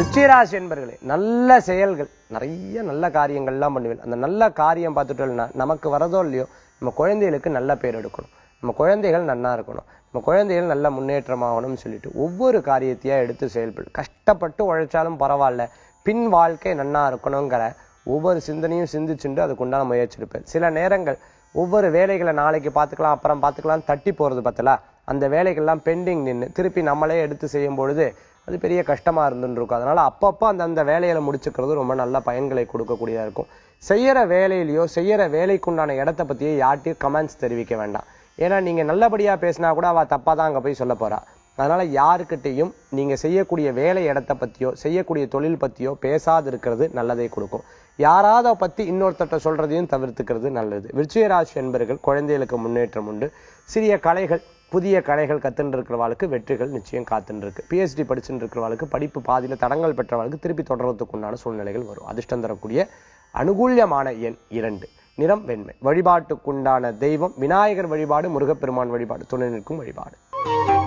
விருச்சிகராசி என்பர்களே நல்ல செயல்கள் நிறைய நல்ல காரியங்கள்லாம் பண்ணுவேன் அந்த நல்ல காரியம் பார்த்துட்டோம்னா நமக்கு வரதோ இல்லையோ நம்ம குழந்தைகளுக்கு நல்ல பேர் எடுக்கணும் நம்ம குழந்தைகள் நன்னா இருக்கணும் நம்ம குழந்தைகள் நல்ல முன்னேற்றமாகணும்னு சொல்லிட்டு ஒவ்வொரு காரியத்தையா எடுத்து செயல்படு கஷ்டப்பட்டு உழைச்சாலும் பரவாயில்ல பின் வாழ்க்கை நன்னா இருக்கணுங்கிற ஒவ்வொரு சிந்தனையும் சிந்திச்சுண்டு அதுக்குண்டான முயற்சி எடுப்பேன் சில நேரங்கள் ஒவ்வொரு வேலைகளை நாளைக்கு பார்த்துக்கலாம் அப்புறம் பார்த்துக்கலாம் தட்டி போறது பார்த்தல அந்த வேலைகள்லாம் பெண்டிங் நின்று திருப்பி நம்மளே எடுத்து செய்யும் பொழுது அது பெரிய கஷ்டமா இருந்துட்டு இருக்கும் அதனால அப்பப்போ அந்த அந்த வேலையில முடிச்சுக்கிறது ரொம்ப நல்ல பயன்களை கொடுக்கக்கூடியதா இருக்கும் செய்யற வேலையிலயோ செய்யற வேலைக்குண்டான இடத்த பத்தியோ யார்ட்டையும் கமெண்ட்ஸ் தெரிவிக்க வேண்டாம் ஏன்னா நீங்க நல்லபடியா பேசினா கூட அவ தப்பா தான் அங்க போய் சொல்ல போறா அதனால யாருக்கிட்டையும் நீங்க செய்யக்கூடிய வேலை இடத்த பத்தியோ செய்யக்கூடிய தொழில் பத்தியோ பேசாது இருக்கிறது நல்லதை கொடுக்கும் யாராவது அதை பத்தி இன்னொருத்தட்ட சொல்றதையும் தவிர்த்துக்கிறது நல்லது விருச்சிகராசி என்பர்கள் குழந்தைகளுக்கு முன்னேற்றம் உண்டு சிறிய கலைகள் புதிய கலைகள் கத்துன்னு இருக்கிறவாளுக்கு வெற்றிகள் நிச்சயம் காத்துன்னு இருக்கு பிஹெச்டி படிச்சுட்டு இருக்கிறவாளுக்கு படிப்பு பாதியில தடங்கள் பெற்றவாளுக்கு திருப்பி தொடர்றதுக்கு உண்டான சூழ்நிலைகள் வரும் அதிர்ஷ்டம் தரக்கூடிய அனுகூல்யமான எண் இரண்டு நிறம் வெண்மை வழிபாட்டுக்குண்டான தெய்வம் விநாயகர் வழிபாடு முருகப்பெருமான் வழிபாடு துணை நிற்கும் வழிபாடு